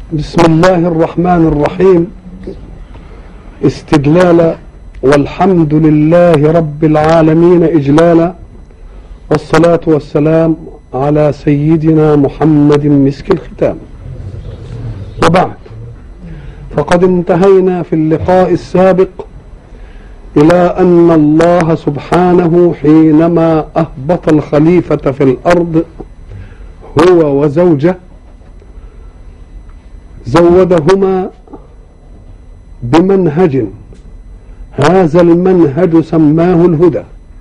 بسم الله الرحمن الرحيم استدلالا والحمد لله رب العالمين اجلالا والصلاه والسلام على سيدنا محمد مسك الختام وبعد فقد انتهينا في اللقاء السابق الى ان الله سبحانه حينما اهبط الخليفه في الارض هو وزوجه زودهما بمنهج هذا المنهج سماه الهدى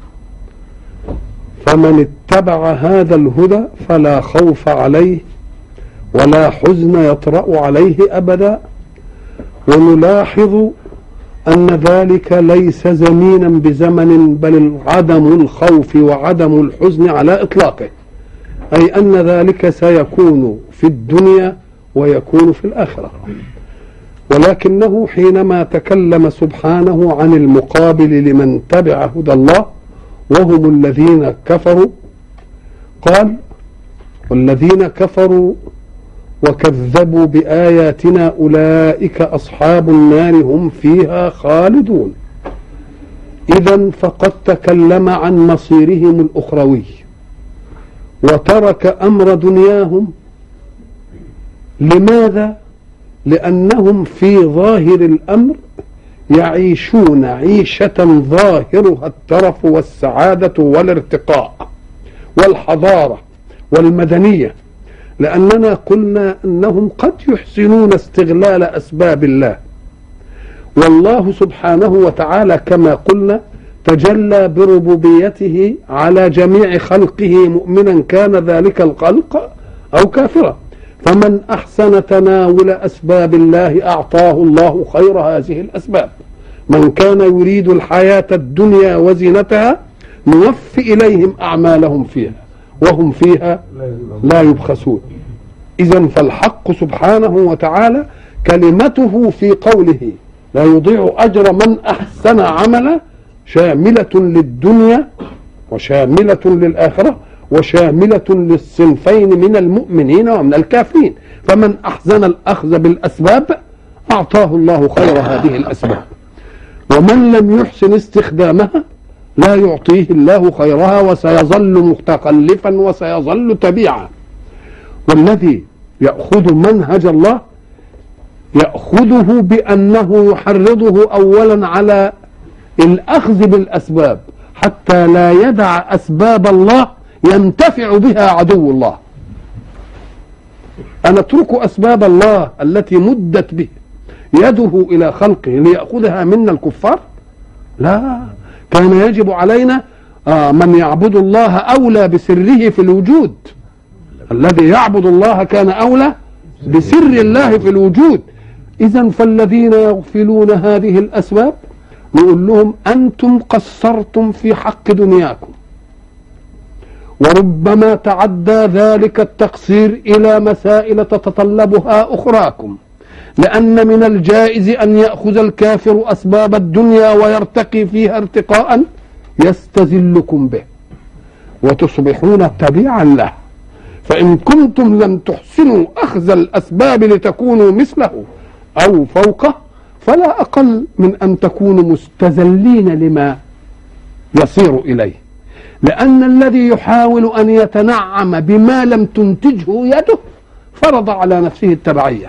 فمن اتبع هذا الهدى فلا خوف عليه ولا حزن يطرا عليه ابدا ونلاحظ ان ذلك ليس زمينا بزمن بل عدم الخوف وعدم الحزن على اطلاقه اي ان ذلك سيكون في الدنيا ويكون في الآخرة ولكنه حينما تكلم سبحانه عن المقابل لمن تبع هدى الله وهم الذين كفروا قال والذين كفروا وكذبوا بآياتنا أولئك أصحاب النار هم فيها خالدون إذا فقد تكلم عن مصيرهم الأخروي وترك أمر دنياهم لماذا لانهم في ظاهر الامر يعيشون عيشه ظاهرها الترف والسعاده والارتقاء والحضاره والمدنيه لاننا قلنا انهم قد يحسنون استغلال اسباب الله والله سبحانه وتعالى كما قلنا تجلى بربوبيته على جميع خلقه مؤمنا كان ذلك الخلق او كافرا فمن احسن تناول اسباب الله اعطاه الله خير هذه الاسباب من كان يريد الحياه الدنيا وزينتها نوفي اليهم اعمالهم فيها وهم فيها لا يبخسون اذا فالحق سبحانه وتعالى كلمته في قوله لا يضيع اجر من احسن عملا شامله للدنيا وشامله للاخره وشاملة للصنفين من المؤمنين ومن الكافرين فمن أحزن الأخذ بالأسباب أعطاه الله خير هذه الأسباب ومن لم يحسن استخدامها لا يعطيه الله خيرها وسيظل متخلفا وسيظل تبيعا والذي يأخذ منهج الله يأخذه بأنه يحرضه أولا على الأخذ بالأسباب حتى لا يدع أسباب الله ينتفع بها عدو الله أنترك أسباب الله التي مدت به يده إلى خلقه ليأخذها منا الكفار لا كان يجب علينا آه من يعبد الله أولى بسره في الوجود الذي يعبد الله كان أولى بسر الله في الوجود إذا فالذين يغفلون هذه الأسباب نقول لهم أنتم قصرتم في حق دنياكم وربما تعدى ذلك التقصير الى مسائل تتطلبها اخراكم لان من الجائز ان ياخذ الكافر اسباب الدنيا ويرتقي فيها ارتقاء يستذلكم به وتصبحون تبيعا له فان كنتم لم تحسنوا اخذ الاسباب لتكونوا مثله او فوقه فلا اقل من ان تكونوا مستذلين لما يصير اليه لأن الذي يحاول أن يتنعم بما لم تنتجه يده فرض على نفسه التبعية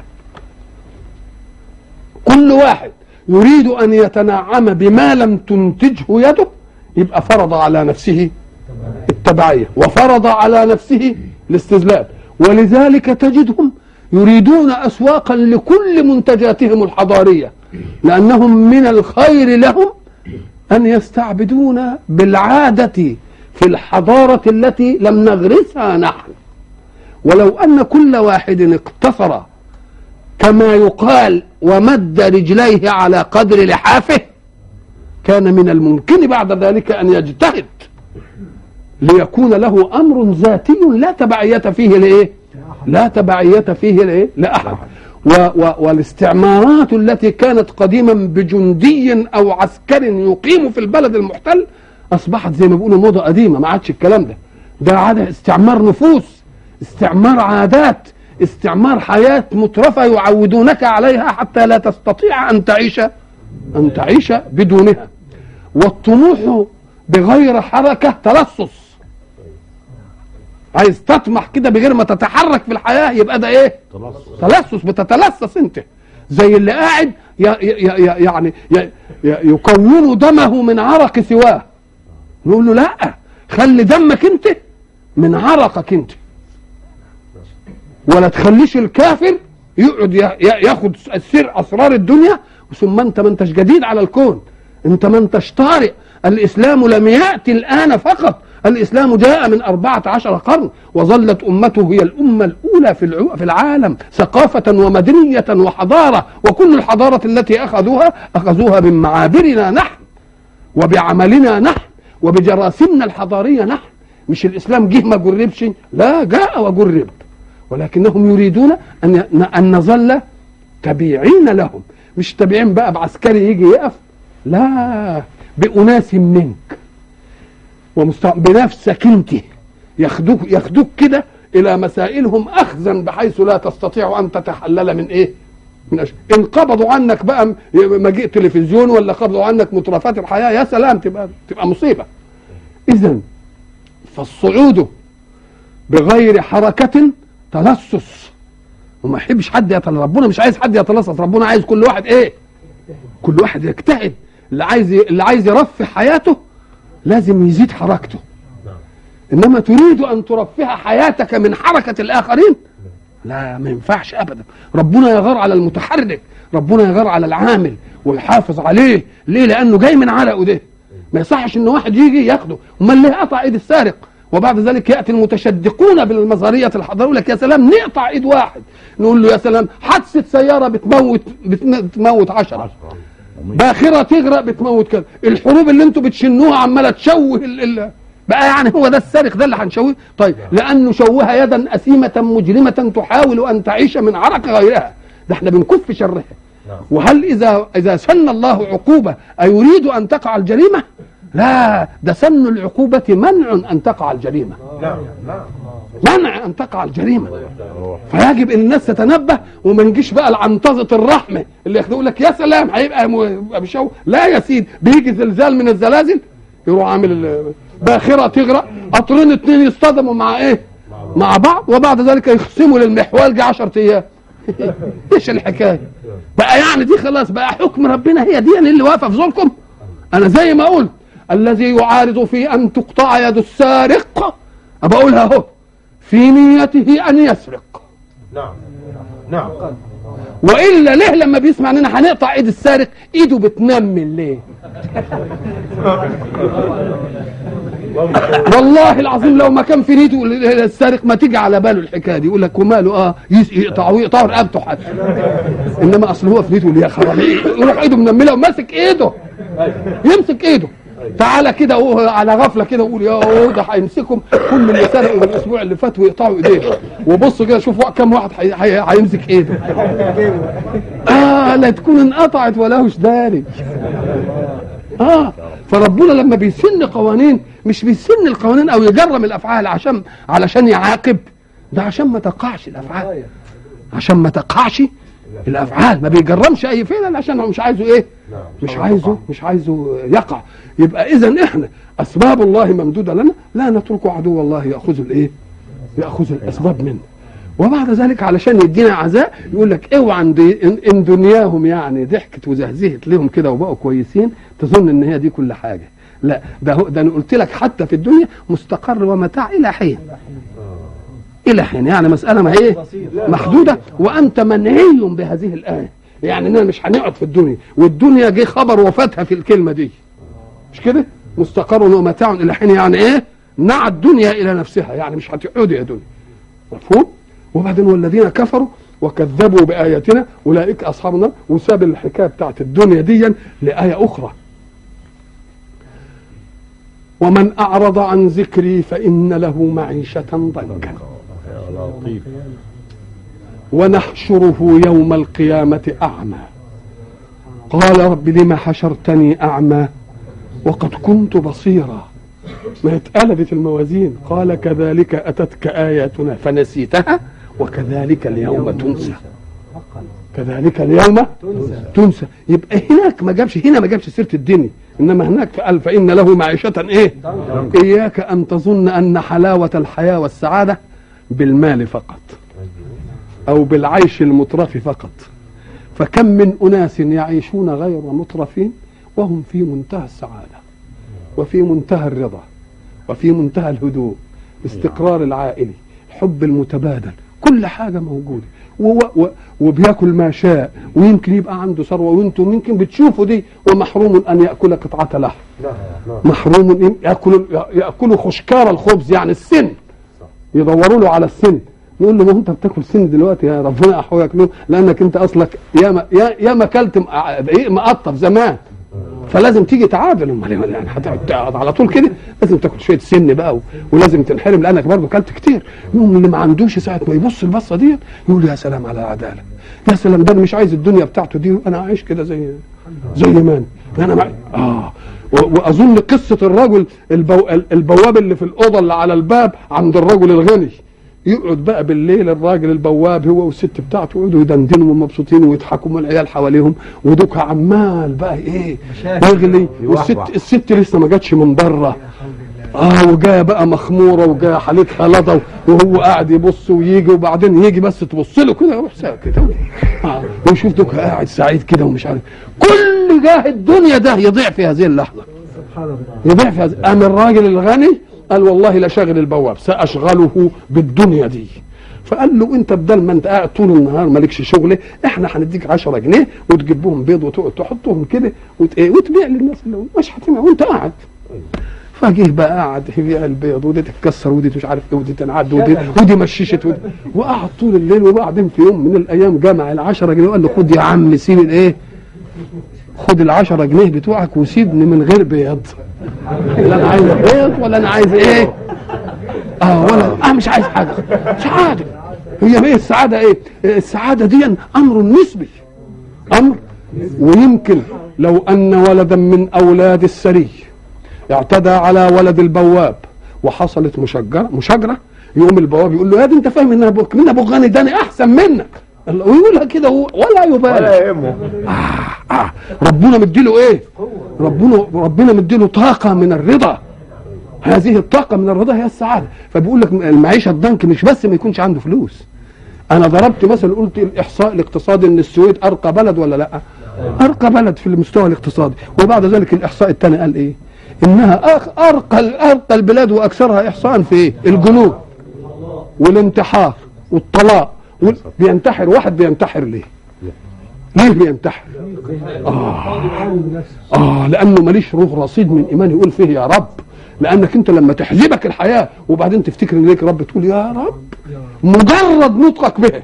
كل واحد يريد أن يتنعم بما لم تنتجه يده يبقى فرض على نفسه التبعية وفرض على نفسه الاستذلال ولذلك تجدهم يريدون أسواقا لكل منتجاتهم الحضارية لأنهم من الخير لهم أن يستعبدون بالعادة في الحضارة التي لم نغرسها نحن ولو أن كل واحد اقتصر كما يقال ومد رجليه على قدر لحافه كان من الممكن بعد ذلك أن يجتهد ليكون له أمر ذاتي لا تبعية فيه لإيه لا تبعية فيه لإيه لأحد و و والاستعمارات التي كانت قديما بجندي أو عسكر يقيم في البلد المحتل اصبحت زي ما بيقولوا موضه قديمه ما عادش الكلام ده ده عاده استعمار نفوس استعمار عادات استعمار حياة مترفة يعودونك عليها حتى لا تستطيع أن تعيش أن تعيش بدونها والطموح بغير حركة تلصص عايز تطمح كده بغير ما تتحرك في الحياة يبقى ده ايه تلصص بتتلصص انت زي اللي قاعد ي- ي- ي- يعني ي- ي- يكون دمه من عرق سواه نقول له لا خلي دمك انت من عرقك انت ولا تخليش الكافر يقعد ي- ي- ياخد سر اسرار الدنيا ثم انت ما انتش جديد على الكون انت ما انتش طارئ الاسلام لم ياتي الان فقط الاسلام جاء من أربعة عشر قرن وظلت امته هي الامه الاولى في العو- في العالم ثقافه ومدنيه وحضاره وكل الحضاره التي اخذوها اخذوها من معابرنا نحن وبعملنا نحن وبجراثيمنا الحضاريه نحن مش الاسلام جه ما جربش لا جاء وجرب ولكنهم يريدون ان ان نظل تبيعين لهم مش تبيعين بقى بعسكري يجي يقف لا بأناس منك ومست... بنفسك انت ياخدوك ياخدوك كده الى مسائلهم اخذا بحيث لا تستطيع ان تتحلل من ايه؟ من أش... ان قبضوا عنك بقى م- مجيء تلفزيون ولا قبضوا عنك مترفات الحياه يا سلام تبقى تبقى مصيبه. اذا فالصعود بغير حركه تلصص وما يحبش حد يتلصص ربنا مش عايز حد يتلصص ربنا عايز كل واحد ايه؟ كل واحد يجتهد اللي عايز اللي عايز يرفه حياته لازم يزيد حركته انما تريد ان ترفه حياتك من حركه الاخرين لا ما ينفعش ابدا ربنا يغار على المتحرك ربنا يغار على العامل ويحافظ عليه ليه لانه جاي من عرقه ده ما يصحش ان واحد يجي ياخده امال ليه قطع ايد السارق وبعد ذلك ياتي المتشدقون بالمظهريه الحضاريه يقول لك يا سلام نقطع ايد واحد نقول له يا سلام حادثه سياره بتموت بتموت عشرة باخره تغرق بتموت كذا الحروب اللي انتوا بتشنوها عماله تشوه ال ال بقى يعني هو ده السارق ده اللي هنشويه طيب لانه شوه يدا اثيمه مجرمه تحاول ان تعيش من عرق غيرها ده احنا بنكف شرها وهل اذا اذا سن الله عقوبه ايريد ان تقع الجريمه لا ده سن العقوبه منع ان تقع الجريمه نعم نعم منع ان تقع الجريمه فيجب ان الناس تتنبه وما نجيش بقى العنطزه الرحمه اللي يقول لك يا سلام هيبقى م- يبقى مشو لا يا سيدي بيجي زلزال من الزلازل يروح عامل ال- باخره تغرق قطرين اتنين يصطدموا مع ايه؟ مع بعض وبعد ذلك يخصموا للمحوال جه 10 ايام ايش الحكايه؟ بقى يعني دي خلاص بقى حكم ربنا هي دي اللي واقفه في ظلكم انا زي ما قلت الذي يعارض في ان تقطع يد السارق بقولها اهو في نيته ان يسرق نعم نعم والا ليه لما بيسمع اننا هنقطع ايد السارق ايده بتنمل ليه والله العظيم لو ما كان في نيته السارق ما تيجي على باله الحكايه دي يقول لك وماله اه يس- يقطعوا يقطعوا رقبته حتى انما اصل هو في نيته يقول يا خرابي يروح ايده منمله وماسك ايده يمسك ايده تعالى كده وهو على غفله كده وقول يا أوه ده هيمسكهم كل اللي سرقوا الاسبوع اللي فات ويقطعوا ايديه وبصوا كده شوفوا كم واحد هي- هي- هيمسك ايده اه لا تكون انقطعت ولاهوش داري اه فربنا لما بيسن قوانين مش بيسن القوانين او يجرم الافعال عشان علشان يعاقب ده عشان ما تقعش الافعال عشان ما تقعش الافعال ما بيجرمش اي فعل إلا عشان هو مش عايزه ايه مش عايزه مش عايزه يقع يبقى اذا احنا اسباب الله ممدوده لنا لا نترك عدو الله ياخذ الايه ياخذ الاسباب منه وبعد ذلك علشان يدينا عزاء يقول لك اوعى ان دي- إن- ان دنياهم يعني ضحكت وزهزهت لهم كده وبقوا كويسين تظن ان هي دي كل حاجه لا ده هو ده انا قلت لك حتى في الدنيا مستقر ومتاع الى حين الى حين يعني مساله ما هي محدوده وانت منهي بهذه الايه يعني اننا مش هنقعد في الدنيا والدنيا جه خبر وفاتها في الكلمه دي مش كده مستقر ومتاع الى حين يعني ايه نعى الدنيا الى نفسها يعني مش هتقعدي يا دنيا مفهوم وبعدين والذين كفروا وكذبوا باياتنا اولئك اصحاب النار وساب الحكايه بتاعت الدنيا دي لايه اخرى ومن اعرض عن ذكري فان له معيشه ضنكا يا لطيف ونحشره يوم القيامة أعمى قال رب لم حشرتني أعمى وقد كنت بصيرا ما اتقلبت الموازين قال كذلك أتتك آياتنا فنسيتها وكذلك اليوم تنسى كذلك اليوم تنسى يبقى هناك ما جابش هنا ما جابش سيره الدنيا انما هناك قال فان له معيشه ايه اياك ان تظن ان حلاوه الحياه والسعاده بالمال فقط او بالعيش المترف فقط فكم من اناس يعيشون غير مترفين وهم في منتهى السعاده وفي منتهى الرضا وفي منتهى الهدوء استقرار العائلي الحب المتبادل كل حاجه موجوده و و وبياكل ما شاء ويمكن يبقى عنده ثروه وانتم يمكن بتشوفوا دي ومحروم ان ياكل قطعه لحم نعم نعم محروم إن ياكل ياكل خشكار الخبز يعني السن يدوروا له على السن يقول له ما انت بتاكل سن دلوقتي يا ربنا احوجك له لانك انت اصلك يا ما يا, يا ما اكلت م- دقيق مقطف زمان فلازم تيجي تعادل امال إيه؟ يعني هتقعد تقعد على طول كده لازم تاكل شويه سن بقى و... ولازم تنحرم لانك برضه اكلت كتير يوم اللي ما عندوش ساعه ما يبص البصه دي يقول يا سلام على العداله يا سلام ده انا مش عايز الدنيا بتاعته دي انا عايش كده زي زي ما انا انا مع... اه و- واظن قصه الرجل البو... البواب اللي في الاوضه اللي على الباب عند الرجل الغني يقعد بقى بالليل الراجل البواب هو والست بتاعته يقعدوا يدندنوا ومبسوطين ويضحكوا والعيال حواليهم ودوك عمال بقى ايه يغلي والست يوحوح. الست لسه ما جاتش من بره اه وجايه بقى مخموره وجايه حالتها لضا وهو قاعد يبص ويجي وبعدين يجي بس تبص له كده يروح ساكت آه ويشوف دوك قاعد سعيد كده ومش عارف كل جاه الدنيا ده يضيع في هذه اللحظه يضيع في هذه قام الراجل الغني قال والله لا شاغل البواب ساشغله بالدنيا دي فقال له انت بدل ما انت قاعد طول النهار مالكش شغل احنا هنديك 10 جنيه وتجيب بهم بيض وتقعد تحطهم كده وت... إيه وتبيع للناس اللي مش هتبيع وانت قاعد فجه بقى قعد يبيع البيض ودي تتكسر ودي مش عارف ايه ودي تنعد ودي ودي مششت ودي وقعد طول الليل وبعدين في يوم من الايام جمع ال 10 جنيه وقال له خد يا عم سيب الايه خد ال 10 جنيه بتوعك وسيبني من غير بيض لا انا عايز بيض ولا انا عايز ايه اه ولا اه مش عايز حاجه سعاده هي ايه السعاده ايه السعاده دي امر نسبي امر ويمكن لو ان ولدا من اولاد السري اعتدى على ولد البواب وحصلت مشجره مشاجره يقوم البواب يقول له يا دي انت فاهم ان ابوك مين ابوك غني ده انا احسن منك ويقولها كده هو ولا يبالي ولا يهمه آه ربنا مديله ايه ربنا ربنا مديله طاقه من الرضا هذه الطاقه من الرضا هي السعاده فبيقول لك المعيشه الضنك مش بس ما يكونش عنده فلوس انا ضربت مثل قلت الاحصاء الاقتصادي ان السويد ارقى بلد ولا لا ارقى بلد في المستوى الاقتصادي وبعد ذلك الاحصاء الثاني قال ايه انها أخ- ارقى ارقى البلاد واكثرها احصاء في ايه الجنوب والانتحار والطلاق وال- بينتحر واحد بينتحر ليه ليه بينتحر آه. اه لانه ماليش روح رصيد من ايمان يقول فيه يا رب لانك انت لما تحزبك الحياه وبعدين تفتكر ان ليك رب تقول يا رب مجرد نطقك به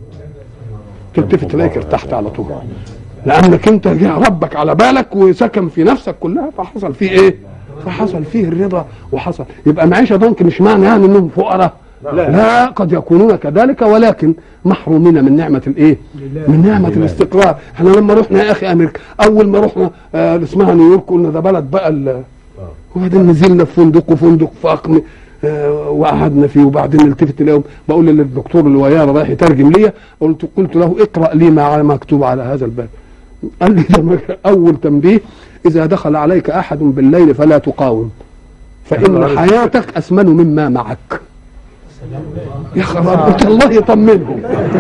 تلتفت تلاقيك ارتحت على طول لانك انت جه ربك على بالك وسكن في نفسك كلها فحصل فيه ايه فحصل فيه الرضا وحصل يبقى معيشه ضنك مش معنى يعني انهم فقراء لا, لا قد يكونون كذلك ولكن محرومين من نعمه الايه من نعمه الاستقرار احنا لما رحنا يا اخي امريكا اول ما رحنا آه اسمها نيويورك قلنا ده بلد بقى ال- وبعدين نزلنا في فندق وفندق فخم آه، وقعدنا فيه وبعدين نلتفت اليوم بقول للدكتور اللي وياه رايح يترجم ليا قلت قلت له اقرا لي ما مكتوب على هذا الباب قال لي ده مك- اول تنبيه اذا دخل عليك احد بالليل فلا تقاوم فان حياتك اثمن مما معك يا خبر قلت الله يطمنهم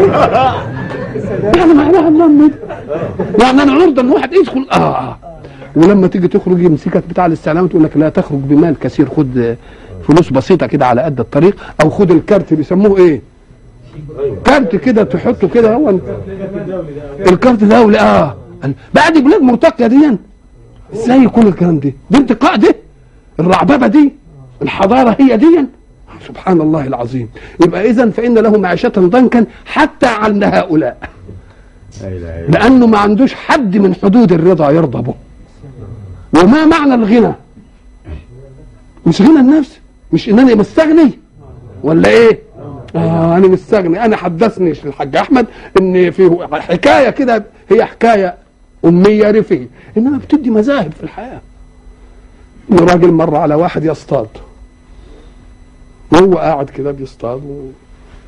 يعني معناها نطمن يعني انا عرضه ان واحد يدخل اه ولما تيجي تخرج يمسكك بتاع الاستعلام تقول لك لا تخرج بمال كثير خد فلوس بسيطه كده على قد الطريق او خد الكارت بيسموه ايه كارت كده تحطه كده هو الكارت دولي اه بعد بلاد مرتقيه دي ازاي يكون الكلام ده دي انتقاء ده الرعببه دي الحضاره هي دي سبحان الله العظيم يبقى اذا فان له معيشه ضنكا حتى عند هؤلاء لا اله الا الله لانه ما عندوش حد من حدود الرضا يرضى به وما معنى الغنى مش غنى النفس مش انني مستغني ولا ايه آه انا مستغني انا حدثني الحاج احمد ان في حكايه كده هي حكايه اميه رفهي انما بتدي مذاهب في الحياه ان راجل مر على واحد يصطاد وهو قاعد كده بيصطاد و...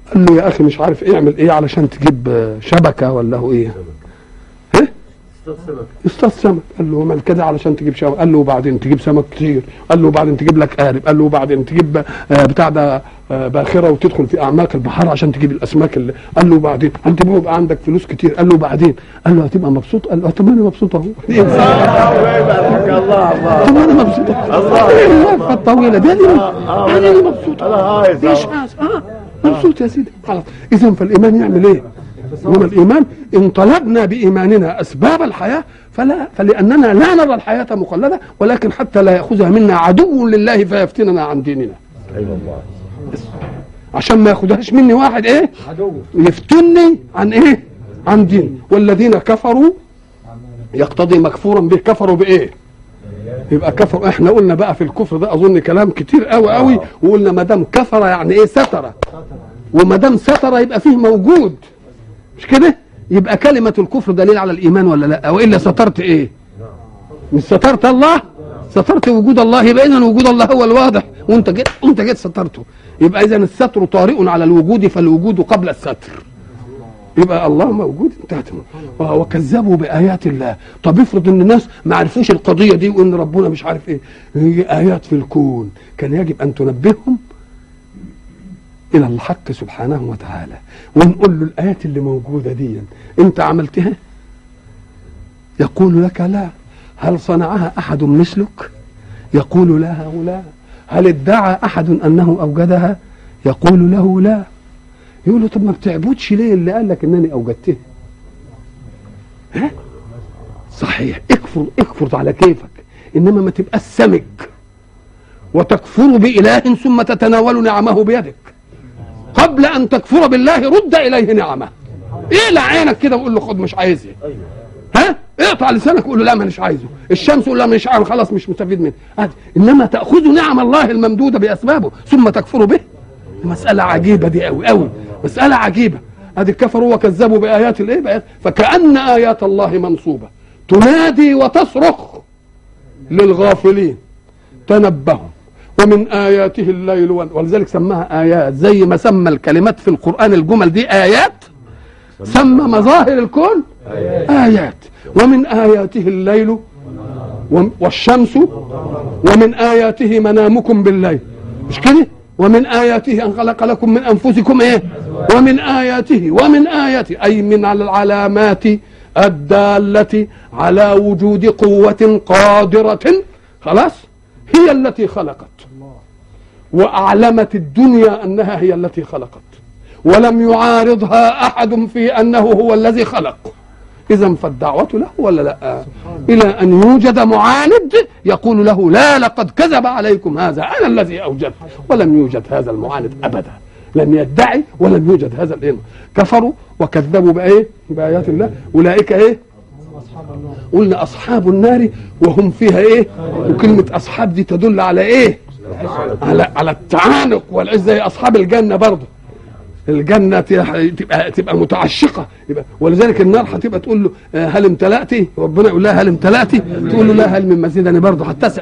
قال له يا اخي مش عارف ايه اعمل ايه علشان تجيب آه، شبكه ولا هو ايه ايه اصطاد سمك قال له ومال كده علشان تجيب شبكه قال له وبعدين تجيب سمك كتير قال له وبعدين تجيب لك قارب قال له وبعدين تجيب آه، بتاع ده آه، باخره وتدخل في اعماق البحار عشان تجيب الاسماك اللي قال له وبعدين انت بيبقى عندك فلوس كتير قال له وبعدين قال له هتبقى مبسوط قال له طب انا مبسوط اهو الله الله طب انا مبسوط اهو إيه الوقفه الطويله دي انا انا مبسوط انا عايز مش عايز اه مبسوط يا سيدي خلاص اذا فالايمان يعمل ايه؟ هو الايمان ان طلبنا بايماننا اسباب الحياه فلا فلاننا لا نرى الحياه مخلده ولكن حتى لا ياخذها منا عدو لله فيفتننا عن ديننا ايوه الله عشان ما ياخدهاش مني واحد ايه؟ يفتني عن ايه؟ عن دين والذين كفروا يقتضي مكفورا به كفروا بايه؟ يبقى كفر احنا قلنا بقى في الكفر ده اظن كلام كتير قوي قوي وقلنا ما دام كفر يعني ايه ستر وما دام ستر يبقى فيه موجود مش كده؟ يبقى كلمة الكفر دليل على الإيمان ولا لا؟ وإلا سترت إيه؟ مش سترت الله؟ سترت وجود الله يبقى إذا وجود الله هو الواضح وأنت جيت وأنت جيت سترته يبقى إذا الستر طارئ على الوجود فالوجود قبل الستر يبقى الله موجود انتهت وكذبوا بآيات الله طب افرض ان الناس ما عرفوش القضية دي وان ربنا مش عارف ايه هي آيات في الكون كان يجب ان تنبههم الى الحق سبحانه وتعالى ونقول له الايات اللي موجوده دي انت عملتها يقول لك لا هل صنعها احد مثلك يقول لا لا هل ادعى احد انه اوجدها يقول له لا يقول له طب ما بتعبدش ليه اللي قال لك انني اوجدتها ها صحيح اكفر اكفر على كيفك انما ما تبقى سمك وتكفر بإله ثم تتناول نعمه بيدك قبل ان تكفر بالله رد اليه نعمه اقلع عينك كده وقول له خد مش عايزها ها اقطع لسانك وقول له لا مانيش عايزه الشمس ولا مش عارف خلاص مش مستفيد منه عادي. انما تاخذ نعم الله الممدوده باسبابه ثم تكفر به مساله عجيبه دي قوي قوي مساله عجيبه ادي كفروا وكذبوا بايات الايه بآيات فكان ايات الله منصوبه تنادي وتصرخ للغافلين تنبهوا ومن آياته الليل وال- ولذلك سماها آيات زي ما سمى الكلمات في القرآن الجمل دي آيات سمى مظاهر الكون آيات ومن آياته الليل وم- والشمس ومن آياته منامكم بالليل مش كده ومن آياته أن خلق لكم من أنفسكم إيه ومن آياته ومن آياته أي من العلامات الدالة على وجود قوة قادرة خلاص هي التي خلقت وأعلمت الدنيا أنها هي التي خلقت ولم يعارضها أحد في أنه هو الذي خلق إذا فالدعوة له ولا لا إلى أن يوجد معاند يقول له لا لقد كذب عليكم هذا أنا الذي أوجدت ولم يوجد هذا المعاند أبدا لم يدعي ولم يوجد هذا الإيه كفروا وكذبوا بإيه بآيات الله أولئك إيه قلنا أصحاب النار وهم فيها إيه وكلمة أصحاب دي تدل على إيه على على التعانق والعز زي أصحاب الجنة برضه الجنة تبقى تبقى متعشقة يبقى ولذلك النار هتبقى تقول له آه، هل امتلأتي؟ ربنا يقول لها هل امتلأتي؟ تقول له لا هل من مزيد أنا برضه هتسع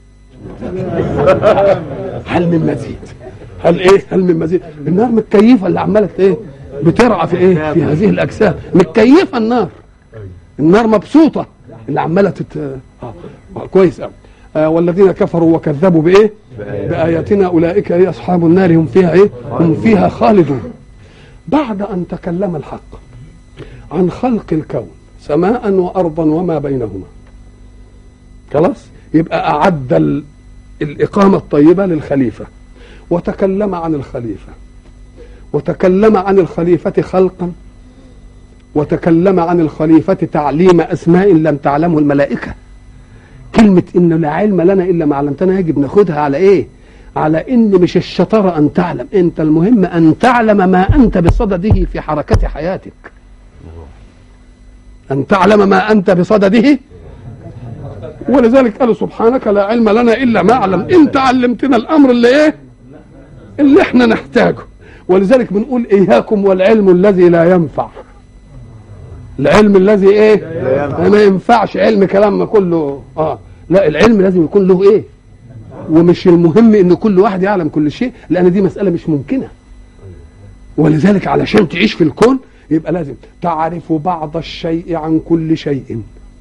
هل من مزيد؟ هل ايه؟ هل من مزيد؟ النار متكيفة اللي عمالة ايه؟ بترعى في ايه؟ في هذه الأجسام متكيفة النار النار مبسوطة اللي عمالة تت... آه. آه. كويس قوي آه والذين كفروا وكذبوا بايه؟ بآياتنا أولئك هي أصحاب النار هم فيها إيه؟ هم فيها خالدون بعد أن تكلم الحق عن خلق الكون سماء وأرضا وما بينهما خلاص يبقى أعد ال- الإقامة الطيبة للخليفة وتكلم عن الخليفة وتكلم عن الخليفة خلقا وتكلم عن الخليفة تعليم أسماء لم تعلمه الملائكة كلمة إن لا علم لنا إلا ما علمتنا يجب ناخدها على إيه؟ على إن مش الشطارة أن تعلم، أنت المهم أن تعلم ما أنت بصدده في حركة حياتك. أن تعلم ما أنت بصدده ولذلك قالوا سبحانك لا علم لنا إلا ما علم، أنت علمتنا الأمر اللي إيه؟ اللي إحنا نحتاجه. ولذلك بنقول إياكم والعلم الذي لا ينفع. العلم الذي ايه ما ينفعش علم كلام كله اه لا العلم لازم يكون له ايه ومش المهم ان كل واحد يعلم كل شيء لان دي مساله مش ممكنه ولذلك علشان تعيش في الكون يبقى لازم تعرف بعض الشيء عن كل شيء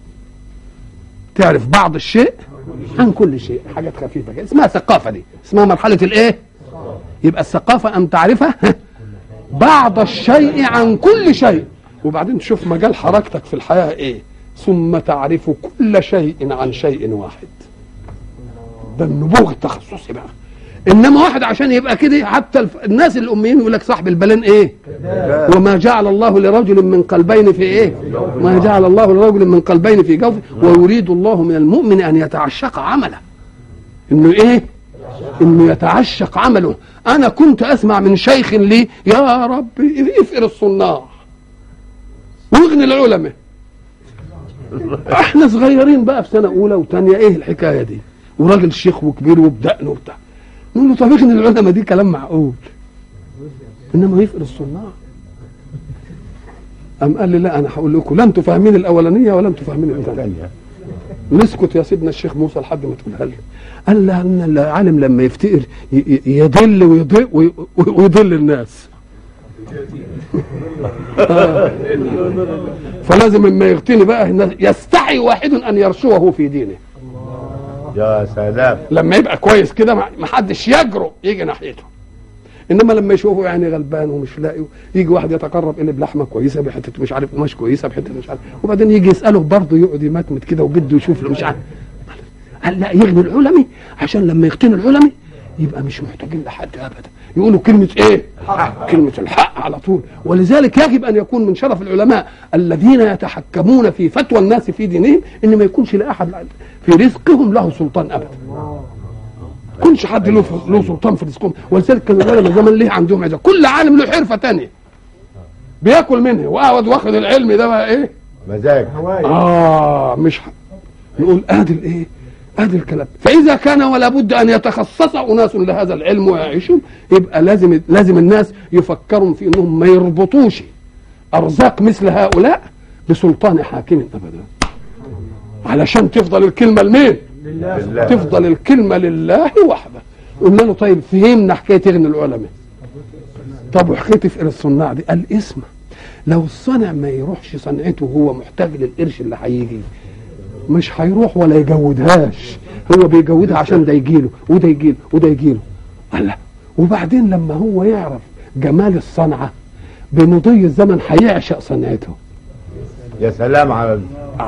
تعرف بعض الشيء عن كل شيء حاجات خفيفه كده اسمها ثقافه دي اسمها مرحله الايه يبقى الثقافه ان تعرفها بعض الشيء عن كل شيء وبعدين تشوف مجال حركتك في الحياه ايه ثم تعرف كل شيء عن شيء واحد ده النبوغ التخصصي بقى انما واحد عشان يبقى كده حتى الف... الناس الاميين يقول لك صاحب البلان ايه وما جعل الله لرجل من قلبين في ايه ما جعل الله لرجل من قلبين في جوفه ويريد الله من المؤمن ان يتعشق عمله انه ايه انه يتعشق عمله انا كنت اسمع من شيخ لي يا رب افقر الصناع واغني العلماء احنا صغيرين بقى في سنه اولى وثانيه ايه الحكايه دي وراجل شيخ وكبير وبدقن وبتاع نقول له طب اغني العلماء دي كلام معقول انما يفقر الصناع أم قال لي لا أنا هقول لكم لا أنتوا فاهمين الأولانية ولا أنتوا فاهمين الثانية نسكت يا سيدنا الشيخ موسى لحد ما تقولها لي قال لأن العالم لما يفتقر ي- ي- يضل ويضل وي- ويضل الناس آه. فلازم لما يغتني بقى الناس- يستحي واحد أن يرشوه في دينه يا سلام لما يبقى كويس كده ما ما حدش يجرؤ يجي ناحيته انما لما يشوفه يعني غلبان ومش لاقي يجي واحد يتقرب اليه بلحمه كويسه بحته مش عارف قماش كويسه بحته مش عارف وبعدين يجي يساله برضه يقعد يمتمت كده وجده يشوف له مش عارف قال لا يغني العلمي عشان لما يغتني العلمي يبقى مش محتاجين لحد ابدا يقولوا كلمه ايه؟ كلمه الحق على طول ولذلك يجب ان يكون من شرف العلماء الذين يتحكمون في فتوى الناس في دينهم ان ما يكونش لاحد في رزقهم له سلطان ابدا كلش حد له له سلطان في رزقهم ولذلك كان العلماء زمان ليه عندهم عزة كل عالم له حرفه تانية بياكل منها وقعد واخد العلم ده بقى ايه مزاج اه مش ح... نقول ادي الايه ادي الكلام فاذا كان ولا بد ان يتخصص اناس لهذا العلم ويعيشون يبقى لازم لازم الناس يفكروا في انهم ما يربطوش ارزاق مثل هؤلاء بسلطان حاكم ابدا علشان تفضل الكلمه لمين بالله تفضل الكلمة لله وحده قلنا له طيب فهمنا حكاية ابن العلماء طب وحكاية افقر الصناع دي قال اسمع لو الصانع ما يروحش صنعته وهو محتاج للقرش اللي هيجي مش هيروح ولا يجودهاش هو بيجودها عشان ده يجيله وده يجيله وده يجيله قال لا وبعدين لما هو يعرف جمال الصنعة بمضي الزمن هيعشق صنعته يا سلام على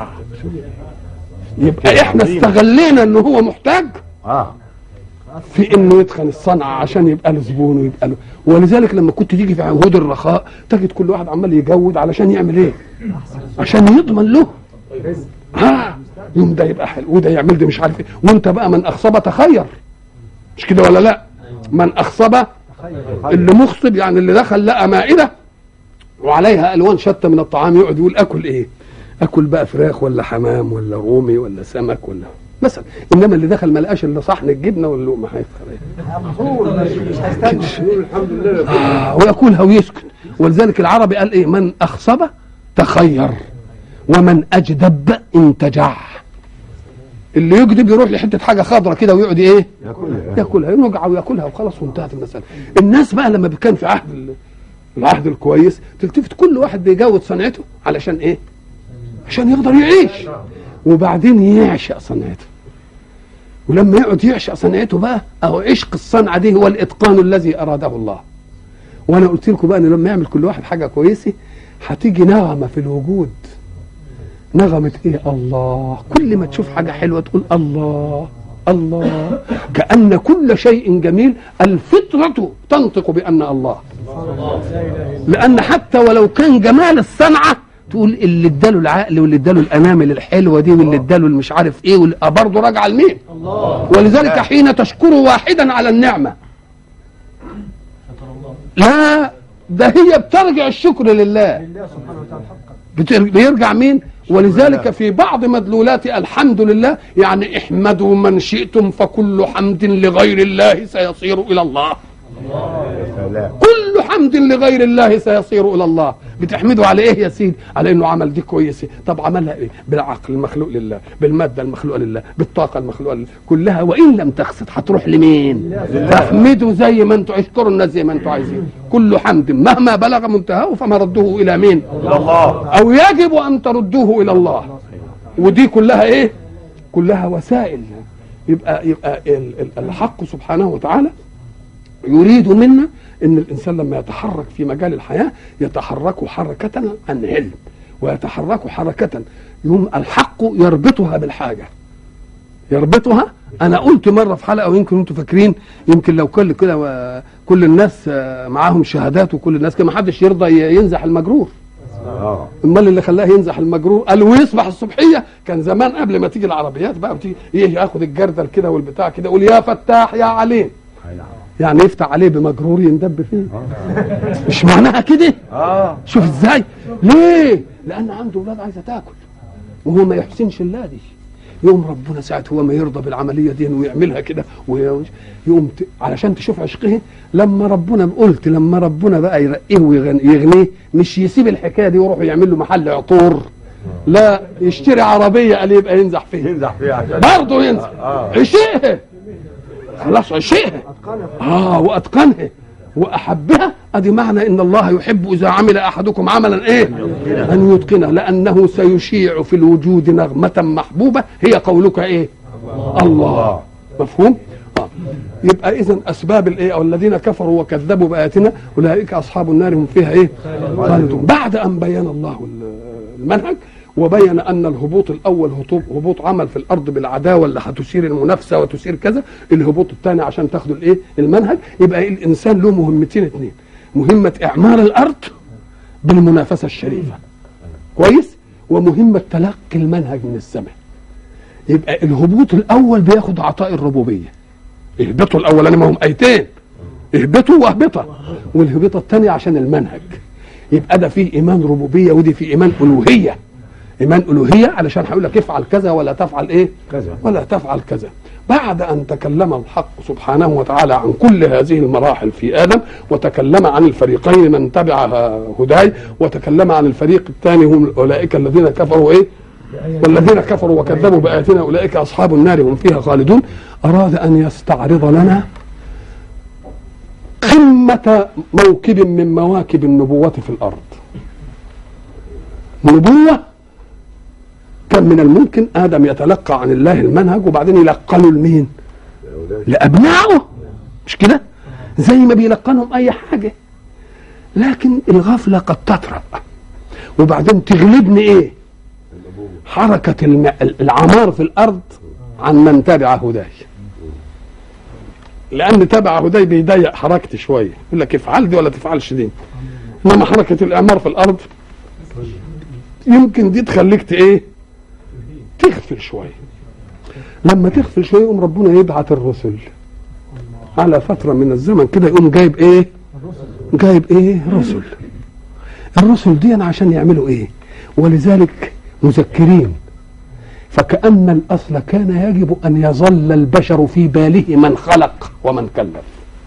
يبقى احنا استغلينا ان هو محتاج اه في انه يتقن الصنعه عشان يبقى له زبون ويبقى له ولذلك لما كنت تيجي في عهود الرخاء تجد كل واحد عمال يجود علشان يعمل ايه؟ عشان يضمن له ها يوم ده يبقى حلو وده يعمل ده مش عارف ايه وانت بقى من اخصب تخير مش كده ولا لا؟ من اخصب اللي مخصب يعني اللي دخل لقى مائده وعليها الوان شتى من الطعام يقعد يقول اكل ايه؟ اكل بقى فراخ ولا حمام ولا رومي ولا سمك ولا مثلا انما اللي دخل ما لقاش الا صحن الجبنه واللقمه هيفطر ايه؟ آه وياكلها ويسكت ولذلك العربي قال ايه من اخصب تخير ومن اجدب انتجع اللي يكذب يروح لحته حاجه خضراء كده ويقعد ايه ياكلها ياكلها يرجع وياكلها وخلاص وانتهت المساله الناس بقى لما كان في عهد ال- العهد الكويس تلتفت كل واحد بيجود صنعته علشان ايه عشان يقدر يعيش وبعدين يعشق صنعته ولما يقعد يعشق صنعته بقى اهو عشق الصنعه دي هو الاتقان الذي اراده الله وانا قلت لكم بقى ان لما يعمل كل واحد حاجه كويسه هتيجي نغمه في الوجود نغمه ايه الله كل ما تشوف حاجه حلوه تقول الله الله كأن كل شيء جميل الفطرة تنطق بأن الله لأن حتى ولو كان جمال الصنعة تقول اللي اداله العقل واللي اداله الانامل الحلوه دي واللي اداله مش عارف ايه واللي برضه راجعه لمين؟ ولذلك حين تشكر واحدا على النعمه لا ده هي بترجع الشكر لله بتر- بيرجع مين ولذلك في بعض مدلولات الحمد لله يعني احمدوا من شئتم فكل حمد لغير الله سيصير الى الله يا سلام كل حمد لغير الله سيصير الى الله بتحمده على ايه يا سيدي على انه عمل دي كويسه طب عملها ايه بالعقل المخلوق لله بالماده المخلوقه لله بالطاقه المخلوقه لله كلها وان لم تقصد هتروح لمين تحمدوا زي ما انتوا اشكروا الناس زي ما انتوا عايزين كل حمد مهما بلغ منتهاه فمرده الى مين الى الله او يجب ان تردوه الى الله ودي كلها ايه كلها وسائل يبقى يبقى ال- ال- الحق سبحانه وتعالى يريد منا ان الانسان لما يتحرك في مجال الحياه يتحرك حركه عن علم ويتحرك حركه يوم الحق يربطها بالحاجه يربطها انا قلت مره في حلقه ويمكن انتم فاكرين يمكن لو كل كده و- كل الناس آه، معاهم شهادات وكل الناس كده ما حدش يرضى ي- ينزح المجرور اه امال اللي خلاه ينزح المجرور قال ويصبح الصبحيه كان زمان قبل ما تيجي العربيات بقى بتيجي يجي ياخد الجردل كده والبتاع كده يقول يا فتاح يا عليم يعني يفتح عليه بمجرور يندب فيه مش معناها كده اه شوف ازاي ليه لان عنده اولاد عايزه تاكل وهو ما يحسنش الا دي يوم ربنا ساعة هو ما يرضى بالعملية دي ويعملها كده وي- يقوم ت... علشان تشوف عشقه لما ربنا قلت لما ربنا بقى يرقيه ويغنيه مش يسيب الحكاية دي ويروح يعمل له محل عطور لا يشتري عربية قال يبقى ينزح فيها ينزح فيها عشان برضه ينزح آه. عشقها خلاص عشقها اه واتقنها واحبها ادي معنى ان الله يحب اذا عمل احدكم عملا ايه ان يتقنه لانه سيشيع في الوجود نغمه محبوبه هي قولك ايه الله مفهوم آه. يبقى اذا اسباب الايه او الذين كفروا وكذبوا باياتنا اولئك اصحاب النار هم فيها ايه خالدون بعد ان بين الله المنهج وبين ان الهبوط الاول هطوب هبوط عمل في الارض بالعداوه اللي هتثير المنافسه وتثير كذا الهبوط الثاني عشان تاخدوا الايه المنهج يبقى الانسان له مهمتين اثنين مهمه اعمار الارض بالمنافسه الشريفه كويس ومهمه تلقي المنهج من السماء يبقى الهبوط الاول بياخد عطاء الربوبيه اهبطوا الاولاني ما هم ايتين اهبطوا واهبطوا والهبطه الثانيه عشان المنهج يبقى ده فيه ايمان ربوبيه ودي فيه ايمان الوهيه ايمان الوهيه علشان هيقول لك افعل كذا ولا تفعل ايه كذا. ولا تفعل كذا بعد ان تكلم الحق سبحانه وتعالى عن كل هذه المراحل في ادم وتكلم عن الفريقين من تبع هداي وتكلم عن الفريق الثاني هم اولئك الذين كفروا ايه والذين كفروا وكذبوا بآياتنا أولئك أصحاب النار هم فيها خالدون أراد أن يستعرض لنا قمة موكب من مواكب النبوة في الأرض نبوة كان من الممكن آدم يتلقى عن الله المنهج وبعدين يلقنه لمين لأبنائه مش كده زي ما بيلقنهم أي حاجة لكن الغفلة قد تطرأ وبعدين تغلبني إيه حركة الم... العمار في الأرض عن من تبع هداي لأن تبع هداي بيضيق حركتي شوية يقول لك افعل دي ولا تفعلش دي إنما حركة الإعمار في الأرض يمكن دي تخليك ت- إيه تغفل شوية لما تغفل شوية يقوم ربنا يبعت الرسل على فترة من الزمن كده يقوم جايب إيه جايب إيه رسل الرسل دي عشان يعملوا إيه ولذلك مذكرين فكأن الأصل كان يجب أن يظل البشر في باله من خلق ومن كلف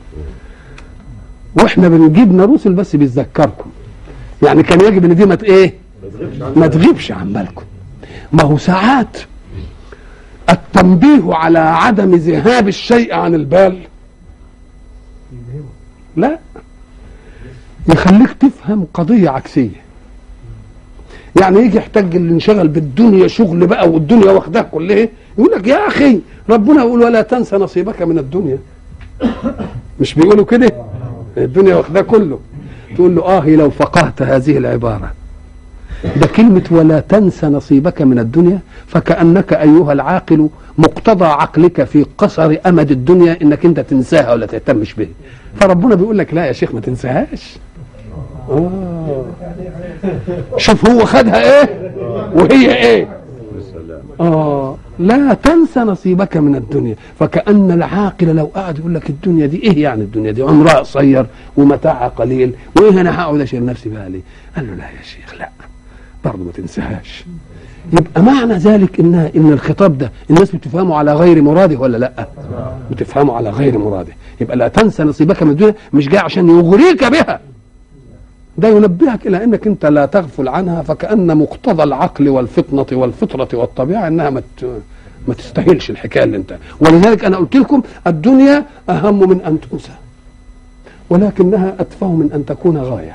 واحنا بنجيبنا رسل بس بيتذكركم يعني كان يجب ان دي ما ت- ايه ما تغيبش عن بالكم ما هو ساعات التنبيه على عدم ذهاب الشيء عن البال لا يخليك تفهم قضية عكسية يعني يجي يحتاج اللي انشغل بالدنيا شغل بقى والدنيا واخداه كلها يقول لك يا اخي ربنا يقول ولا تنسى نصيبك من الدنيا مش بيقولوا كده الدنيا واخداه كله تقول له اه لو فقهت هذه العباره ده كلمة ولا تنسى نصيبك من الدنيا فكأنك أيها العاقل مقتضى عقلك في قصر أمد الدنيا إنك أنت تنساها ولا تهتمش بها فربنا بيقول لك لا يا شيخ ما تنساهاش آه. شوف هو خدها ايه وهي ايه اه لا تنسى نصيبك من الدنيا فكأن العاقل لو قعد يقول لك الدنيا دي ايه يعني الدنيا دي عمرها قصير ومتاعها قليل وايه انا هقعد اشيل نفسي بها ليه قال له لا يا شيخ لا برضه ما تنساهاش يبقى معنى ذلك ان ان الخطاب ده الناس بتفهمه على غير مراده ولا لا بتفهمه على غير مراده يبقى لا تنسى نصيبك من الدنيا مش جاي عشان يغريك بها ده ينبهك الى انك انت لا تغفل عنها فكان مقتضى العقل والفطنه والفطره والطبيعه انها ما ت- ما تستاهلش الحكايه اللي انت ولذلك انا قلت لكم الدنيا اهم من ان تنسى ولكنها اتفه من ان تكون غايه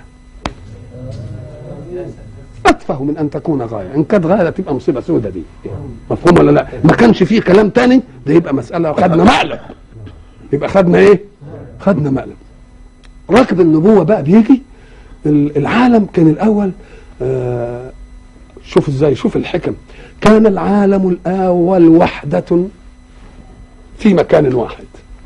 اتفه من ان تكون غايه ان كانت غايه تبقى مصيبه سودة دي مفهوم ولا لا ما كانش فيه كلام تاني ده يبقى مساله خدنا مقلب يبقى خدنا ايه خدنا مقلب ركب النبوه بقى بيجي ال- العالم كان الاول آه شوف ازاي شوف الحكم كان العالم الاول وحده في مكان واحد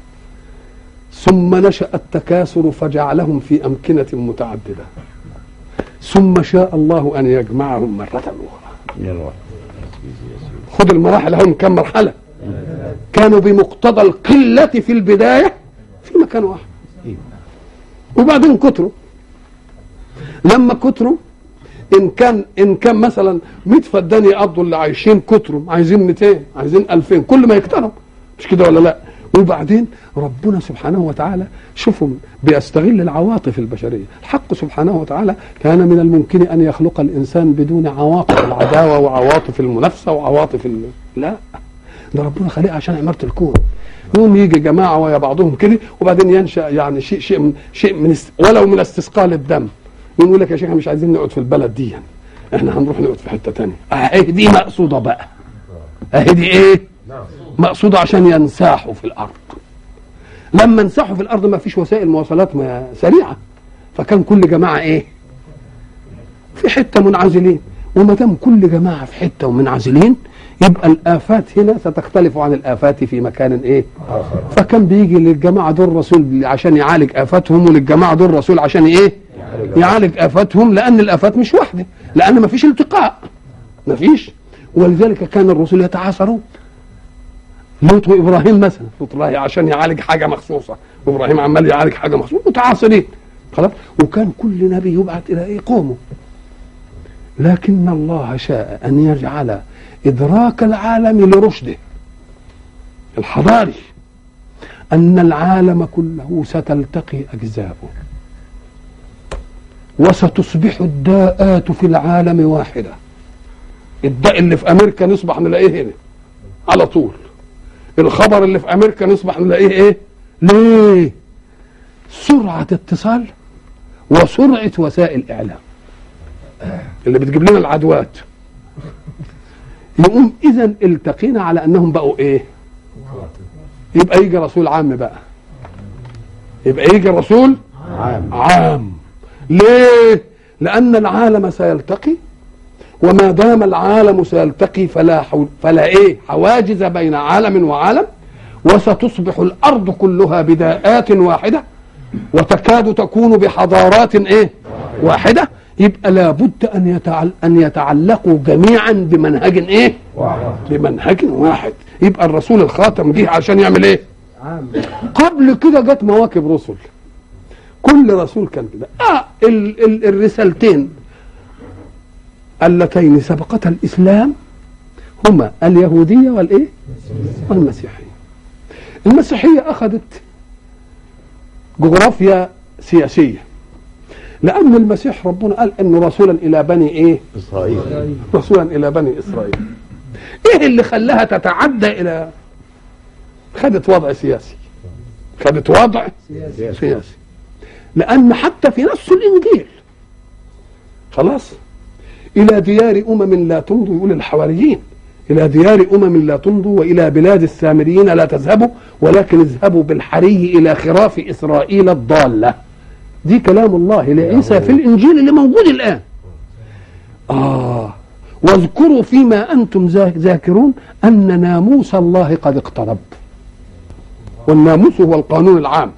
ثم نشا التكاثر فجعلهم في امكنه متعدده ثم شاء الله ان يجمعهم مره اخرى يلا خد المراحل هم كم مرحله كانوا بمقتضى القله في البدايه في مكان واحد وبعدين كتروا لما كتروا ان كان ان كان مثلا 100 فدان يقضوا اللي عايشين كتروا عايزين 200 عايزين 2000 كل ما يكتروا مش كده ولا لا وبعدين ربنا سبحانه وتعالى شوفوا بيستغل العواطف البشريه الحق سبحانه وتعالى كان من الممكن ان يخلق الانسان بدون عواطف العداوه وعواطف المنافسه وعواطف ال... لا ده ربنا خلقها عشان عماره الكون يوم يجي جماعه ويا بعضهم كده وبعدين ينشا يعني شيء شيء من شيء من است... ولو من استثقال الدم يقول لك يا شيخ مش عايزين نقعد في البلد دي يعني. احنا هنروح نقعد في حته تانية اهي دي مقصوده بقى اهي دي ايه مقصوده عشان ينساحوا في الارض لما انساحوا في الارض ما فيش وسائل مواصلات ما سريعه فكان كل جماعه ايه في حته منعزلين وما دام كل جماعه في حته ومنعزلين يبقى الافات هنا ستختلف عن الافات في مكان ايه فكان بيجي للجماعه دول رسول عشان يعالج افاتهم وللجماعه دول رسول عشان ايه يعالج افاتهم لان الافات مش واحده لان ما فيش التقاء ما فيش ولذلك كان الرسل يتعاصرون لوط وابراهيم مثلا لوط الله عشان يعالج حاجه مخصوصه وابراهيم عمال يعالج حاجه مخصوصه متعاصرين خلاص وكان كل نبي يبعث الى ايه قومه لكن الله شاء ان يجعل ادراك العالم لرشده الحضاري ان العالم كله ستلتقي اجزاؤه وستصبح الداءات في العالم واحده الداء اللي في امريكا نصبح نلاقيه هنا على طول الخبر اللي في امريكا نصبح نلاقيه ايه ليه سرعه اتصال وسرعه وسائل اعلام اللي بتجيب لنا العدوات يقوم اذا التقينا على انهم بقوا ايه يبقى يجي رسول عام بقى يبقى يجي رسول عام عام ليه لان العالم سيلتقي وما دام العالم سيلتقي فلا حول فلا ايه حواجز بين عالم وعالم وستصبح الارض كلها بداءات واحده وتكاد تكون بحضارات ايه واحده يبقى لابد ان يتعل ان يتعلقوا جميعا بمنهج ايه واحد بمنهج واحد يبقى الرسول الخاتم جه عشان يعمل ايه قبل كده جت مواكب رسل كل رسول كان كده اه ال ال الرسالتين اللتين سبقتا الاسلام هما اليهوديه والايه والمسيحيه المسيحيه اخذت جغرافيا سياسيه لان المسيح ربنا قال انه رسولا الى بني ايه اسرائيل رسولا الى بني اسرائيل ايه اللي خلاها تتعدى الى خدت وضع سياسي خدت وضع سياسي لان حتى في نفس الانجيل خلاص الى ديار امم لا تمضوا يقول الحواريين الى ديار امم لا تمضوا والى بلاد السامريين لا تذهبوا ولكن اذهبوا بالحري الى خراف اسرائيل الضاله دي كلام الله لعيسى في الانجيل اللي موجود الان اه واذكروا فيما انتم ذا- ذاكرون ان ناموس الله قد اقترب والناموس هو القانون العام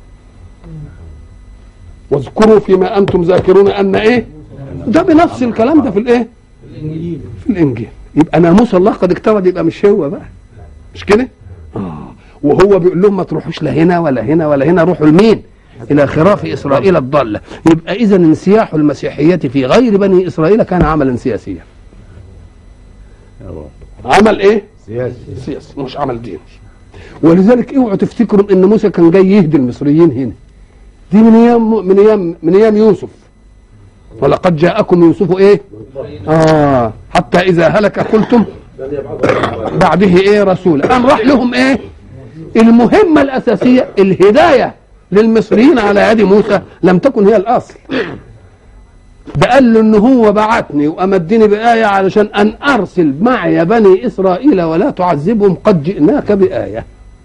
واذكروا فيما انتم ذاكرون ان ايه ده بنفس الكلام ده في الايه في الانجيل يبقى ناموس الله قد اقترب يبقى مش هو بقى مش كده اه وهو بيقول لهم ما تروحوش لا هنا ولا هنا ولا هنا روحوا لمين الى خراف اسرائيل الضاله يبقى اذا انسياح المسيحيه في غير بني اسرائيل كان عملا سياسيا يا رب عمل ايه سياسي سياسي مش عمل ديني ولذلك اوعوا تفتكروا ان موسى كان جاي يهدي المصريين هنا دي من ايام من ايام من ايام يوسف ولقد جاءكم يوسف ايه اه حتى اذا هلك قلتم بعده ايه رسول قام راح لهم ايه المهمة الأساسية الهداية للمصريين على يد موسى لم تكن هي الأصل ده قال له ان هو بعتني وامدني بآية علشان ان ارسل معي بني اسرائيل ولا تعذبهم قد جئناك بآية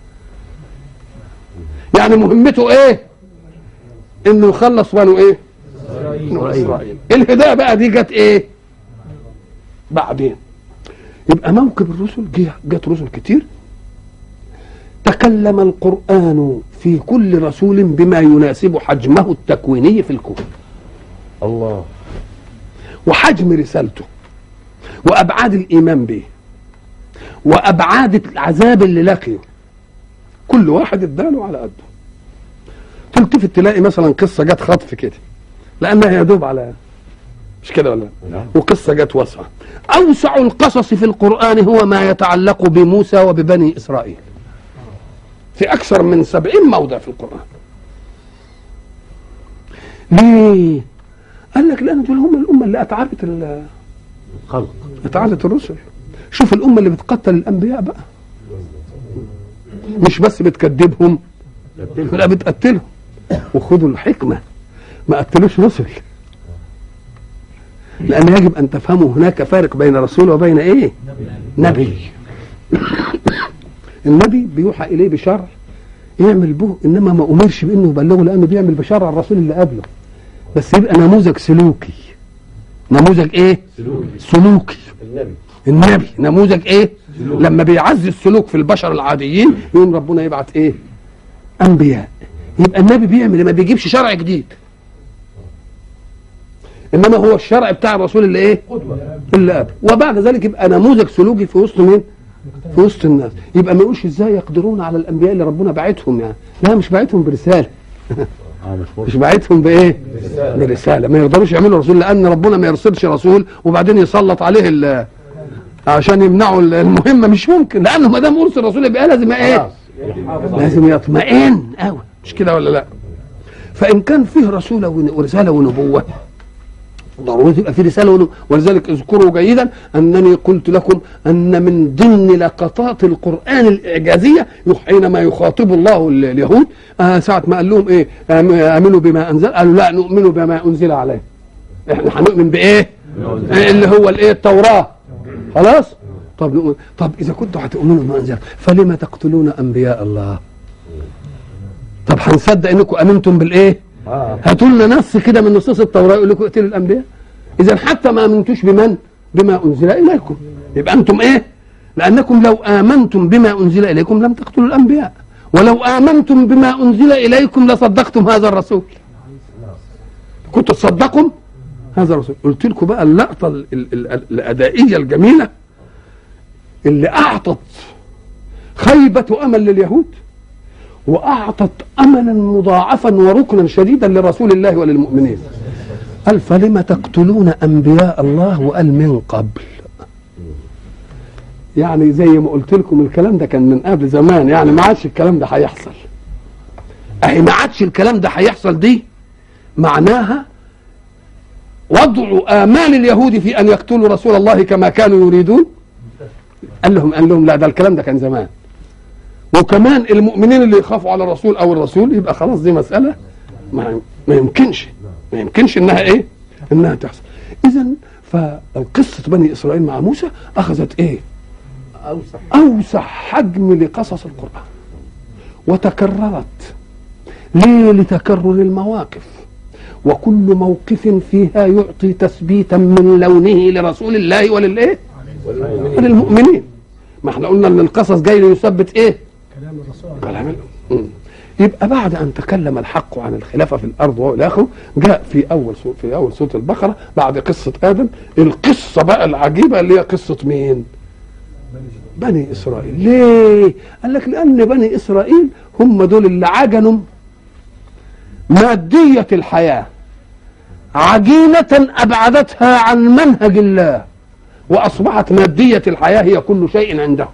يعني مهمته ايه انه يخلص بنو ايه بنو اسرائيل الهداية بقى دي جت ايه بعدين يبقى موكب الرسل جه جت رسل كتير تكلم القرآن في كل رسول بما يناسب حجمه التكويني في الكون الله وحجم رسالته وابعاد الايمان به وابعاد العذاب اللي لقيه كل واحد اداله على قده تلتفت تلاقي مثلا قصه جت خطف كده لانها يدوب على مش كده ولا لا؟ نعم. وقصه جت واسعه اوسع القصص في القران هو ما يتعلق بموسى وببني اسرائيل في اكثر من سبعين موضع في القران ليه قال لك لان دول هم الامه اللي اتعبت ال- خلق اتعبت الرسل شوف الامه اللي بتقتل الانبياء بقى مش بس بتكذبهم لا بتقتلهم وخدوا الحكمه ما قتلوش رسل لان يجب ان تفهموا هناك فارق بين رسول وبين ايه نبي النبي بيوحى اليه بشرع يعمل به انما ما امرش بانه يبلغه لانه بيعمل بشرع الرسول اللي قبله بس يبقى نموذج سلوكي نموذج ايه سلوك سلوكي النبي النبي نموذج ايه سلوك. لما بيعزي السلوك في البشر العاديين يقوم ربنا يبعت ايه انبياء يبقى النبي بيعمل ما بيجيبش شرع جديد انما هو الشرع بتاع الرسول اللي ايه اللي قبل وبعد ذلك يبقى نموذج سلوكي في وسط مين في وسط الناس يبقى ما يقولش ازاي يقدرون على الانبياء اللي ربنا بعتهم يعني لا مش بعتهم برساله اه مش مش مرسل بعتهم بايه برساله ما يقدروش يعملوا رسول لان ربنا ما يرسلش رسول وبعدين يسلط عليه ال- عشان يمنعوا ال- المهمه مش ممكن لانه ما دام ارسل رسول يبقى لازم ايه خلاص يحافظ على- لازم يطمئن قوي مش كده ولا لا فان كان فيه رسول ون- ورساله ونبوه ضروري يبقى في رساله ونبوة. ولذلك اذكروا جيدا انني قلت لكم ان من ضمن لقطات القران الاعجازيه يخ- حينما يخاطب الله ال- اليهود آه ساعه ما قال لهم ايه آم- امنوا بما انزل قالوا لا نؤمن بما انزل عليه احنا هنؤمن بايه آه، اللي هو الايه التوراه خلاص طب نؤمن. طب اذا كنتوا هتؤمنوا بما انزل فلما تقتلون انبياء الله طب هنصدق انكم امنتم بالايه اه هاتوا لنا نص كده من نصوص التوراه يقول لكم اقتلوا الانبياء اذا حتى ما امنتوش بمن بما انزل اليكم يبقى انتم ايه لانكم لو امنتم بما انزل اليكم لم تقتلوا الانبياء ولو امنتم بما انزل اليكم لصدقتم هذا الرسول كنتوا تصدقوا هذا الرسول قلت لكم بقى اللقطه ال- ال- ال- الادائيه الجميله اللي اعطت خيبه امل لليهود واعطت املا مضاعفا وركنا شديدا لرسول الله وللمؤمنين قال فلم تقتلون انبياء الله وقال من قبل يعني زي ما قلت لكم الكلام ده كان من قبل زمان يعني ما عادش الكلام ده هيحصل اهي ما عادش الكلام ده هيحصل دي معناها وضع امال اليهود في ان يقتلوا رسول الله كما كانوا يريدون قال لهم قال لهم لا ده الكلام ده كان زمان وكمان المؤمنين اللي يخافوا على الرسول او الرسول يبقى خلاص دي مساله ما, ما يمكنش ما يمكنش انها ايه انها تحصل اذا فقصه بني اسرائيل مع موسى اخذت ايه اوسع اوسع حجم لقصص القران وتكررت ليه لتكرر المواقف وكل موقف فيها يعطي تثبيتا من لونه لرسول الله وللايه وللمؤمنين ما احنا قلنا ان القصص جاي ليثبت ايه كلام الرسول كلام ال- مم. يبقى بعد ان تكلم الحق عن الخلافه في الارض والى اخره جاء في اول سو في اول سوره البقره بعد قصه ادم القصه بقى العجيبه اللي هي قصه مين؟ بني اسرائيل ليه؟ قال لك لان بني اسرائيل هم دول اللي عجنوا ماديه الحياه عجينه ابعدتها عن منهج الله واصبحت ماديه الحياه هي كل شيء عندهم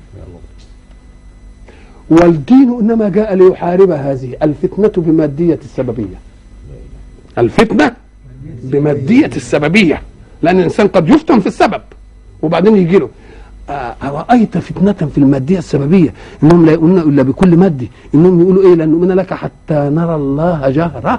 والدين انما جاء ليحارب هذه الفتنه بماديه السببيه الفتنه بماديه السببيه لان الانسان قد يفتن في السبب وبعدين يجي له آه، أرأيت فتنة في المادية السببية إنهم لا يؤمنون إلا بكل مادي إنهم يقولوا إيه لن نؤمن لك حتى نرى الله جهرة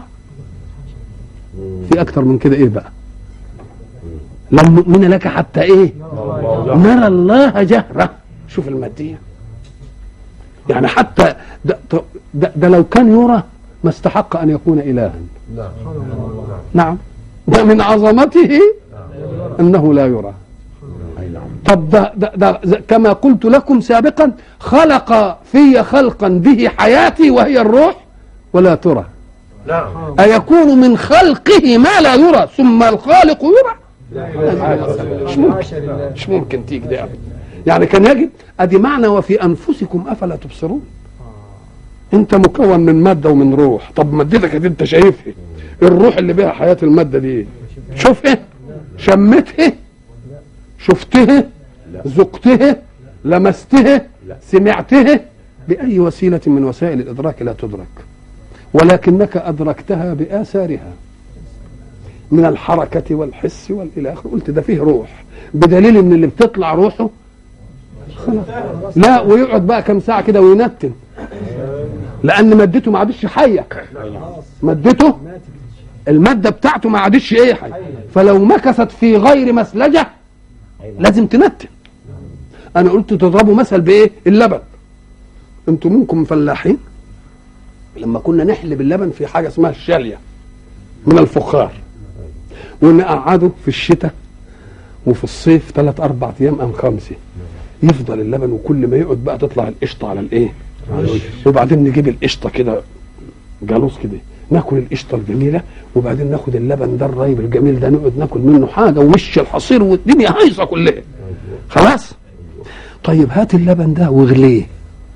في أكتر من كده إيه بقى لن نؤمن لك حتى إيه نرى الله جهرة شوف المادية يعني حتى ده, ده, ده لو كان يرى ما استحق أن يكون إلها نعم ده من عظمته أنه لا يرى اي نعم طب ده, ده, ده ز- كما قلت لكم سابقا خلق في خلقا به حياتي وهي الروح ولا ترى نعم أيكون من خلقه ما لا يرى ثم الخالق يرى مش ممكن مش ممكن تيجي ده أبدا. يعني كان يجب ادي معنى وفي انفسكم افلا تبصرون انت مكون من ماده ومن روح طب مادتك دي انت شايفها الروح اللي بها حياه الماده دي ايه شوفها شمتها شفتها ذقتها لمستها سمعتها باي وسيله من وسائل الادراك لا تدرك ولكنك ادركتها باثارها من الحركه والحس والى اخره قلت ده فيه روح بدليل ان اللي بتطلع روحه خلاص لا ويقعد بقى كم ساعه كده وينتن لان مادته ما عادش حيه مادته الماده بتاعته ما عادش ايه حيه فلو مكثت في غير مسلجه لازم تنتن انا قلت تضربوا مثل بايه اللبن انتوا منكم فلاحين لما كنا نحلب اللبن في حاجه اسمها الشاليه من الفخار ونقعده في الشتاء وفي الصيف ثلاث اربع ايام ام خمسه يفضل اللبن وكل ما يقعد بقى تطلع القشطه على الايه وبعدين نجيب القشطه كده جالوس كده ناكل القشطه الجميله وبعدين ناخد اللبن ده الرايب الجميل ده نقعد ناكل منه حاجه ووش الحصير والدنيا هايصه كلها خلاص طيب هات اللبن ده واغليه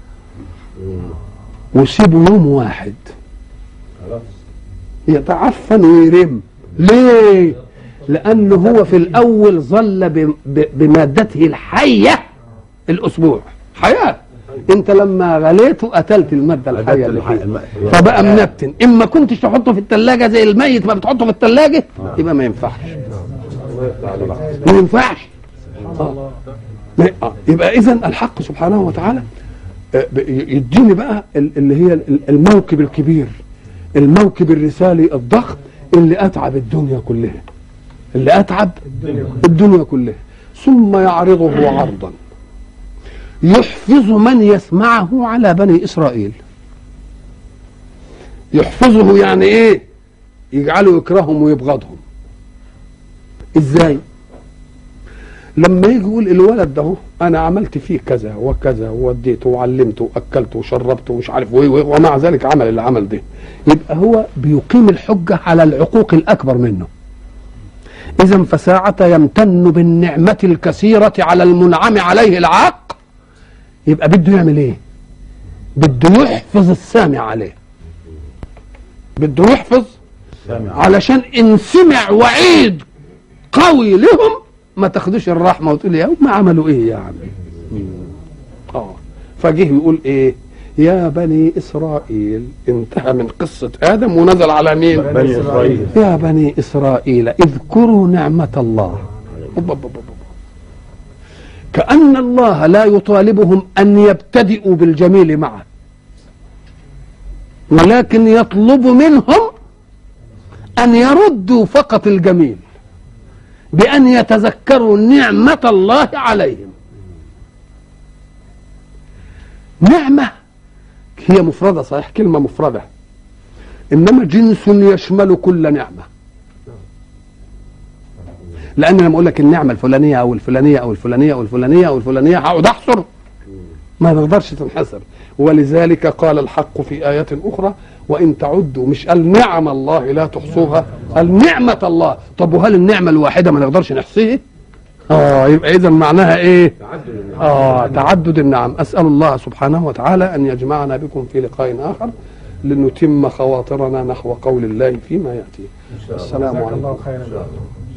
وسيبه يوم واحد يتعفن ويرم ليه لانه هو في الاول ظل ب- ب- بمادته الحيه الاسبوع حياه انت لما غليته قتلت الماده الحيه اللي الحي- فيه الم- فبقى منتن اما كنتش تحطه في الثلاجه زي الميت ما بتحطه في الثلاجه يبقى ما ينفعش ما ينفعش آه. ما- آه. يبقى اذا الحق سبحانه وتعالى آه، ب- يديني بقى ال- اللي هي ال- الموكب الكبير الموكب الرسالي الضخم اللي اتعب الدنيا كلها اللي اتعب الدنيا كلها ثم يعرضه عرضا يحفظ من يسمعه على بني اسرائيل يحفظه يعني ايه يجعله يكرههم ويبغضهم ازاي لما يجي يقول الولد ده هو انا عملت فيه كذا وكذا ووديته وعلمته واكلته وشربته ومش عارف وايه وإيه، ومع ذلك عمل اللي عمل ده يبقى هو بيقيم الحجه على العقوق الاكبر منه اذا فساعة يمتن بالنعمة الكثيرة على المنعم عليه العاق يبقى بده يعمل ايه بده يحفظ السامع عليه بده يحفظ سامع علشان ان سمع وعيد قوي لهم ما تاخدوش الرحمه وتقول يا ما عملوا ايه يا عم اه فجه يقول ايه يا بني اسرائيل انتهى من قصه ادم ونزل على مين بني اسرائيل يا بني اسرائيل اذكروا نعمه الله أوب أوب أوب أوب. كأن الله لا يطالبهم أن يبتدئوا بالجميل معه ولكن يطلب منهم أن يردوا فقط الجميل بأن يتذكروا نعمة الله عليهم نعمة هي مفردة صحيح كلمة مفردة إنما جنس يشمل كل نعمة لأن لما أقول لك النعمة الفلانية أو الفلانية أو الفلانية أو الفلانية أو الفلانية هقعد أحصر ما تقدرش تنحصر ولذلك قال الحق في آية أخرى وإن تعدوا مش قال نعم الله لا تحصوها قال نعمة الله طب وهل النعمة الواحدة ما نقدرش نحصيها اه يبقى اذا معناها ايه اه تعدد النعم اسال الله سبحانه وتعالى ان يجمعنا بكم في لقاء اخر لنتم خواطرنا نحو قول الله فيما ياتي السلام عليكم الله خيرا